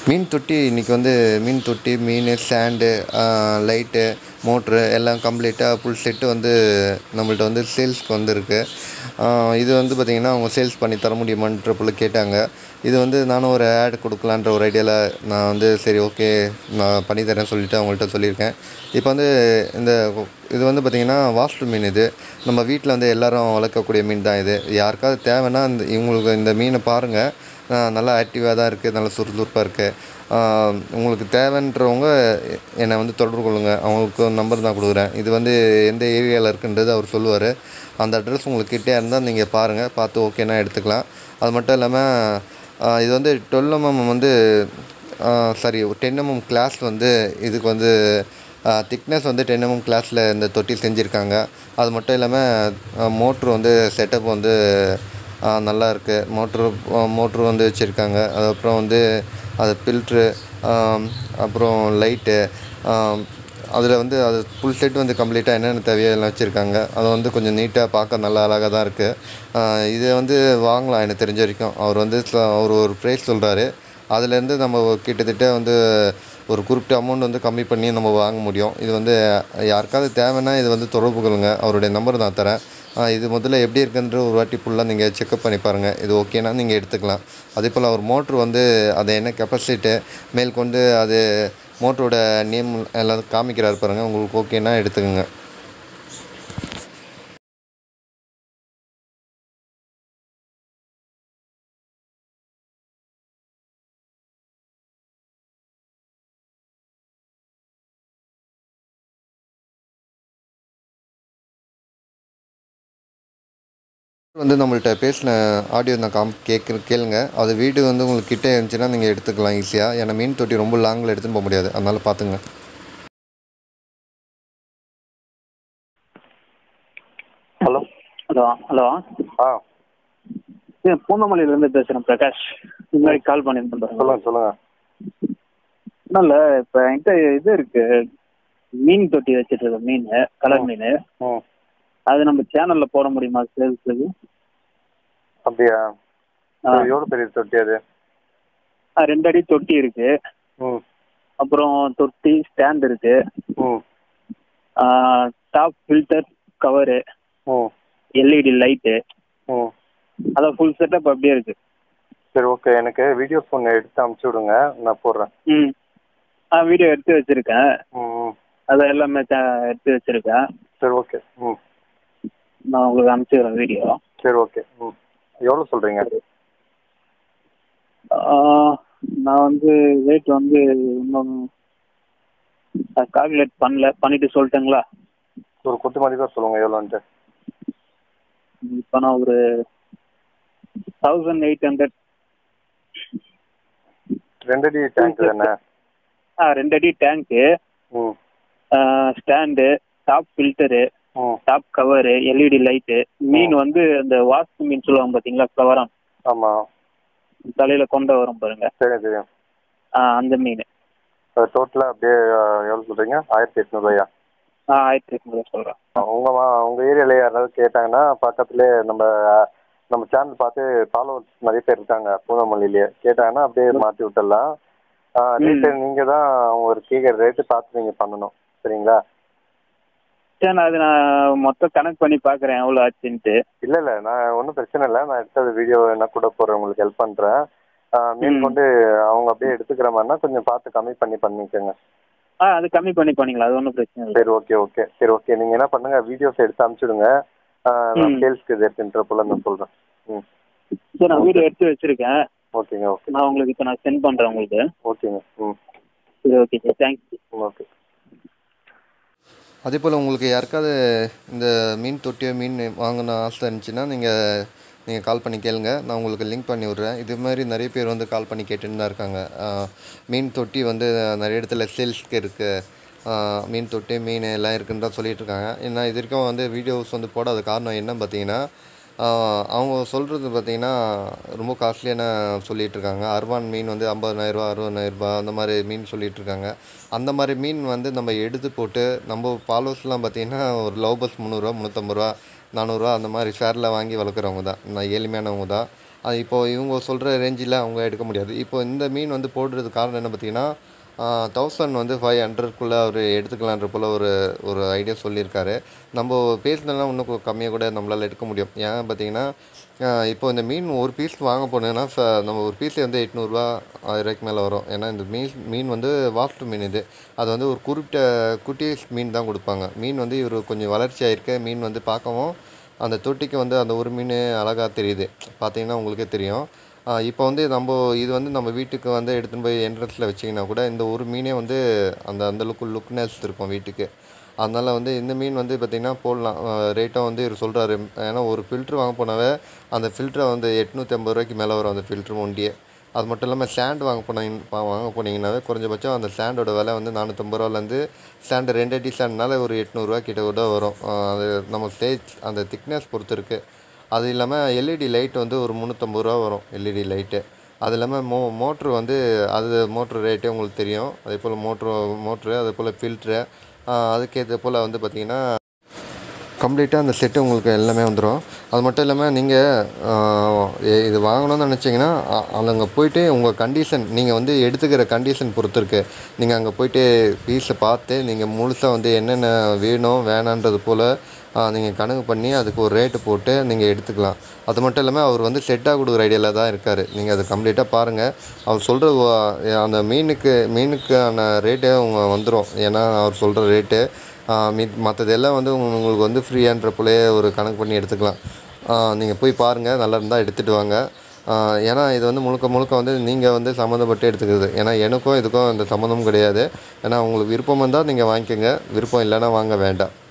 மீன் தொட்டி இன்றைக்கி வந்து மீன் தொட்டி மீன் ஸ்டாண்டு லைட்டு மோட்ரு எல்லாம் கம்ப்ளீட்டாக ஃபுல் செட்டு வந்து நம்மள்ட்ட வந்து சேல்ஸ்க்கு வந்திருக்கு இது வந்து பார்த்திங்கன்னா அவங்க சேல்ஸ் பண்ணி தர முடியுமான்ற போல் கேட்டாங்க இது வந்து நானும் ஒரு ஆட் கொடுக்கலான்ற ஒரு ஐடியாவில் நான் வந்து சரி ஓகே நான் பண்ணி தரேன்னு சொல்லிவிட்டு அவங்கள்ட்ட சொல்லியிருக்கேன் இப்போ வந்து இந்த இது வந்து பார்த்திங்கன்னா வாஸ்து மீன் இது நம்ம வீட்டில் வந்து எல்லோரும் வளர்க்கக்கூடிய மீன் தான் இது யாருக்காவது தேவைன்னா இந்த இவங்களுக்கு இந்த மீனை பாருங்கள் நல்லா ஆக்டிவாக தான் இருக்குது நல்லா சுறுசுறுப்பாக இருக்குது உங்களுக்கு தேவைன்றவங்க என்னை வந்து தொடர்பு கொள்ளுங்கள் அவங்களுக்கு நம்பர் நான் கொடுக்குறேன் இது வந்து எந்த ஏரியாவில் இருக்குன்றது அவர் சொல்லுவார் அந்த அட்ரஸ் உங்களுக்கு கிட்டே இருந்தால் நீங்கள் பாருங்கள் பார்த்து ஓகேனா எடுத்துக்கலாம் அது மட்டும் இல்லாமல் இது வந்து டுவெல் எம்எம் வந்து சாரி டென் எம்எம் கிளாஸ் வந்து இதுக்கு வந்து திக்னஸ் வந்து டென் எம்எம் கிளாஸில் இந்த தொட்டி செஞ்சுருக்காங்க அது மட்டும் இல்லாமல் மோட்ரு வந்து செட்டப் வந்து நல்லா இருக்குது மோட்ரு மோட்ரு வந்து வச்சுருக்காங்க அதுக்கப்புறம் வந்து அது ஃபில்ட்ரு அப்புறம் லைட்டு அதில் வந்து அது ஃபுல் செட் வந்து கம்ப்ளீட்டாக என்னென்ன தேவையோ எல்லாம் வச்சுருக்காங்க அதை வந்து கொஞ்சம் நீட்டாக பார்க்க நல்லா அழகாக தான் இருக்குது இதை வந்து வாங்கலாம் எனக்கு தெரிஞ்ச வரைக்கும் அவர் வந்து அவர் ஒரு ப்ரைஸ் சொல்கிறாரு அதுலேருந்து நம்ம கிட்டத்தட்ட வந்து ஒரு குறிப்பிட்ட அமௌண்ட் வந்து கம்மி பண்ணி நம்ம வாங்க முடியும் இது வந்து யாருக்காவது தேவைன்னா இது வந்து தொடர்பு கொள்ளுங்கள் அவருடைய நம்பர் நான் தரேன் இது முதல்ல எப்படி இருக்குன்ற ஒரு வாட்டி ஃபுல்லாக நீங்கள் செக்கப் பண்ணி பாருங்கள் இது ஓகேனா நீங்கள் எடுத்துக்கலாம் அதே போல் அவர் மோட்ரு வந்து அது என்ன கெப்பாசிட்டி மேல் கொண்டு அது மோட்டரோட நேம் எல்லாம் காமிக்கிறாரு பாருங்கள் உங்களுக்கு ஓகேனா எடுத்துக்கோங்க வந்து நம்மள்ட்ட பேசின ஆடியோ நான் காம் கேட்கு கேளுங்க அது வீடு வந்து உங்களுக்கு கிட்டே இருந்துச்சுன்னா நீங்கள் எடுத்துக்கலாம் ஈஸியாக ஏன்னா மீன் தொட்டி ரொம்ப லாங்கில் எடுத்துன்னு போக முடியாது அதனால் பார்த்துங்க ஹலோ ஹலோ ஹலோ ஆ இது பூந்தமல்லியிலேருந்து பேசுகிறேன் பிரகாஷ் இது மாதிரி கால் பண்ணியிருந்தேன் சொல்லுங்கள் சொல்லுங்கள் ஒன்றும் இல்லை இப்போ என்கிட்ட இது இருக்கு மீன் தொட்டி வச்சுட்டு இருக்கேன் மீன் கலர் மீன் ம் அது நம்ம சேனலில் போட முடியுமா சேல்ஸுக்கு அப்படியா ஆ. எவ்வளோ பெரிய தொட்டி அது ஆ, ரெண்டு அடி தொட்டி இருக்கு ம் அப்புறம் தொட்டி ஸ்டாண்ட் இருக்கு ம் டாப் ஃபில்டர் கவரு ம் எல்இடி லைட்டு ம் அதான் ஃபுல் செட்டப் அப்படியே இருக்கு சரி ஓகே எனக்கு வீடியோ ஃபோன் எடுத்து அமுச்சு விடுங்க நான் போடுறேன் ம் ஆ வீடியோ எடுத்து வச்சிருக்கேன் ம் ம் அதை எல்லாமே த- எடுத்து வச்சிருக்கேன் சரி ஓகே ம் நான் உங்களுக்கு அனுப்பிச்சிடுறேன் வீடியோ சரி ஓகே ம் எவ்வளோ சொல்கிறீங்க நான் வந்து ரேட் வந்து இன்னும் கால்குலேட் பண்ணல பண்ணிட்டு சொல்லட்டுங்களா ஒரு குத்து மதிப்பாக சொல்லுங்கள் எவ்வளோன்ட்டு இப்போ நான் ஒரு தௌசண்ட் எயிட் ஹண்ட்ரட் ரெண்டடி டேங்க் தானே ஆ ரெண்டு அடி டேங்க்கு ம் ஸ்டாண்டு டாப் ஃபில்டரு ம் டாப் கவரு எல்இடி லைட்டு மீன் வந்து அந்த வாஸ்து மீன் சொல்லுவாங்க பார்த்தீங்களா ஃப்ளவரம் ஆமாம் தலையில கொண்ட வரும் பாருங்க சரி தெரியும் ஆ அந்த மீன் டோட்டலாக அப்படியே அஹ், எவ்வளோ சொல்கிறீங்க ஆயிரத்தி எட்நூறுபாயா ஆ ஆயிரத்தி எட்நூறு சொல்கிறேன் உங்கள் மா உங்கள் ஏரியாவில் யாராவது கேட்டாங்கன்னா பக்கத்துலேயே நம்ம நம்ம சேனல் பார்த்து ஃபாலோவர்ஸ் நிறைய பேர் இருக்காங்க பூந்தமல்லியிலேயே கேட்டாங்கன்னா அப்படியே மாற்றி விட்டுடலாம் ரேட்டு நீங்கள் தான் ஒரு கேட்குற ரேட்டு பார்த்து நீங்கள் பண்ணணும் சரிங்களா சரி நான் அது நான் மொத்தம் கணக்கு பண்ணி பார்க்குறேன் எவ்வளோ ஆச்சுன்ட்டு இல்லை இல்லை நான் ஒன்றும் பிரச்சனை இல்லை நான் எடுத்தது வீடியோ என்ன கூட போகிறேன் உங்களுக்கு ஹெல்ப் பண்ணுறேன் மீன் ம். கொண்டு அவங்க அப்படியே எடுத்துக்கிற மாதிரினா கொஞ்சம் பார்த்து கம்மி பண்ணி பண்ணிக்கோங்க ஆ அது கம்மி பண்ணி பண்ணிக்கலாம் அது ஒன்றும் பிரச்சனை இல்லை சரி ஓகே ஓகே சரி ஓகே நீங்கள் என்ன பண்ணுங்கள் வீடியோஸ் எடுத்து அனுப்பிச்சிடுங்க நான் ம். சேல்ஸ்க்கு இது எடுத்துன்ற போல நான் சொல்கிறேன் ம் சரி நான் வீடியோ எடுத்து வச்சிருக்கேன் ஓகேங்க ஓகே நான் உங்களுக்கு இப்போ நான் சென்ட் பண்ணுறேன் உங்களுக்கு ஓகேங்க ம் சரி ஓகே சார் தேங்க்ஸ் ஓகே அதே போல் உங்களுக்கு யாருக்காவது இந்த மீன் தொட்டியோ மீன் வாங்கணும் ஆசை இருந்துச்சுன்னா நீங்கள் நீங்கள் கால் பண்ணி கேளுங்க நான் உங்களுக்கு லிங்க் பண்ணி விட்றேன் இது மாதிரி நிறைய பேர் வந்து கால் பண்ணி கேட்டுன்னு தான் இருக்காங்க ஆஹ், மீன் தொட்டி வந்து நிறைய இடத்துல சேல்ஸ்க்கு இருக்குது மீன் தொட்டி மீன் எல்லாம் இருக்குன்னு தான் சொல்லிட்டு இருக்காங்க ஏன்னா இது வரைக்கும் வந்து வீடியோஸ் வந்து போடாத காரணம் என்ன பார்த்தீங்கன்னா ஆஹ், அவங்க சொல்கிறது பார்த்தீங்கன்னா ரொம்ப காஸ்ட்லியான சொல்லிட்டு இருக்காங்க அர்வான் மீன் வந்து ஐம்பதனாயிரரூவா அறுபதாயிரரூபா அந்த மாதிரி மீன் சொல்லிட்டு இருக்காங்க அந்த மாதிரி மீன் வந்து நம்ம எடுத்து போட்டு நம்ம ஃபாலோவர்ஸ்லாம் பார்த்தீங்கன்னா ஒரு லவ் பஸ் முந்நூறுரூவா முந்நூற்றம்பது ரூபா நானூறுரூவா அந்த மாதிரி ஷேரில் வாங்கி வளர்க்குறவங்க தான் நான் ஏழ்மையானவங்க தான் அது இப்போது இவங்க சொல்கிற ரேஞ்சில் அவங்க எடுக்க முடியாது இப்போ இந்த மீன் வந்து போடுறதுக்கு காரணம் என்ன பார்த்தீங்கன்னா தௌசண்ட் வந்து ஃபைவ் ஹண்ட்ரட்குள்ளே அவர் எடுத்துக்கலான்ற போல் ஒரு ஒரு ஐடியா சொல்லியிருக்காரு நம்ம பேசினோம்னா இன்னும் கொ- கம்மியாக கூட நம்மளால் எடுக்க முடியும் ஏன் பார்த்தீங்கன்னா ஆஹ் இப்போ இந்த மீன் ஒரு பீஸ் வாங்க போனோன்னா ச நம்ம ஒரு பீஸ் வந்து எட்நூறுரூவா ஆயிரரூவாய்க்கு மேலே வரும் ஏன்னா இந்த மீன் மீன் வந்து வாஸ்து மீன் இது அது வந்து ஒரு குறிப்பிட்ட குட்டி மீன் தான் கொடுப்பாங்க மீன் வந்து இவர் கொஞ்சம் வளர்ச்சி ஆயிருக்க மீன் வந்து பார்க்கவும் அந்த தொட்டிக்கு வந்து அந்த ஒரு மீன் அழகாக தெரியுது பார்த்தீங்கன்னா உங்களுக்கே தெரியும் ஆஹ் இப்போ வந்து நம்ம இது வந்து நம்ம வீட்டுக்கு வந்து எடுத்துன்னு போய் என்ட்ரன்ஸில் வச்சிங்கன்னா கூட இந்த ஒரு மீனே வந்து அந்த அந்த லுக்கு லுக்னஸ் இருக்கும் வீட்டுக்கு அதனால் வந்து இந்த மீன் வந்து பார்த்திங்கன்னா போடலாம் ரேட்டும் வந்து இவர் சொல்கிறாரு ஏன்னா ஒரு ஃபில்ட்ரு வாங்க போனாவே அந்த ஃபில்ட்ரை வந்து எட்நூற்றி ஐம்பது ரூபாய்க்கு மேலே வரும் அந்த ஃபில்ட்ரு ஒண்டியே அது மட்டும் இல்லாமல் ஸ்டாண்ட் வாங்க போனீங்க பா- வாங்க போனீங்கன்னாவே குறைஞ்சபட்சம் அந்த ஸ்டாண்டோட விலை வந்து நானூற்றம்பது ரூபாலேருந்து ஸ்டாண்டு ரெண்டு அடி ஸ்டாண்ட்னால ஒரு எட்நூறுரூவா கிட்ட கூட வரும் ஆஹ் அது நம்ம ஸ்டேஜ் அந்த திக்னஸ் பொறுத்து இருக்குது அது இல்லாமல் எல்இடி லைட் வந்து ஒரு முந்நூற்றம்பது ரூபா வரும் எல்இடி லைட்டு அது இல்லாமல் மோ மோட்ரு வந்து அது மோட்ரு ரேட்டே உங்களுக்கு தெரியும் அதே போல் மோட்ரு மோட்ரு அதே போல் ஃபில்ட்ரு அதுக்கேற்ற போல் வந்து பார்த்திங்கன்னா கம்ப்ளீட்டாக அந்த செட்டு உங்களுக்கு எல்லாமே வந்துடும் அது மட்டும் இல்லாமல் நீங்கள் இது வாங்கணும்னு நினச்சிங்கன்னா அங்கே போயிட்டு உங்கள் கண்டிஷன் நீங்கள் வந்து எடுத்துக்கிற கண்டிஷன் பொறுத்து இருக்குது நீங்கள் அங்கே போயிட்டு பீஸை பார்த்து நீங்கள் முழுசாக வந்து என்னென்ன வேணும் வேணான்றது போல் நீங்கள் கணக்கு பண்ணி அதுக்கு ஒரு ரேட்டு போட்டு நீங்கள் எடுத்துக்கலாம் அது மட்டும் இல்லாமல் அவர் வந்து செட்டாக கொடுக்குற ஐடியாவில் தான் இருக்கார் நீங்கள் அது கம்ப்ளீட்டாக பாருங்கள் அவர் சொல்கிற அந்த மீனுக்கு மீனுக்கான ரேட்டே உங்க வந்துடும் ஏன்னா அவர் சொல்கிற ரேட்டு மீ மற்றதெல்லாம் வந்து உங்க- உங்களுக்கு வந்து ஃப்ரீயான்ற போலே ஒரு கணக்கு பண்ணி எடுத்துக்கலாம் நீங்கள் போய் பாருங்கள் நல்லா இருந்தால் எடுத்துகிட்டு வாங்க ஆஹ் ஏன்னா இது வந்து முழுக்க முழுக்க வந்து நீங்கள் வந்து சம்மந்தப்பட்டு எடுத்துக்கிறது ஏன்னா எனக்கும் இதுக்கும் இந்த சம்மந்தமும் கிடையாது ஏன்னா உங்களுக்கு விருப்பம் இருந்தால் நீங்கள் வாங்கிக்கோங்க விருப்பம் இல்லைன்னா வாங்க வேண்டாம்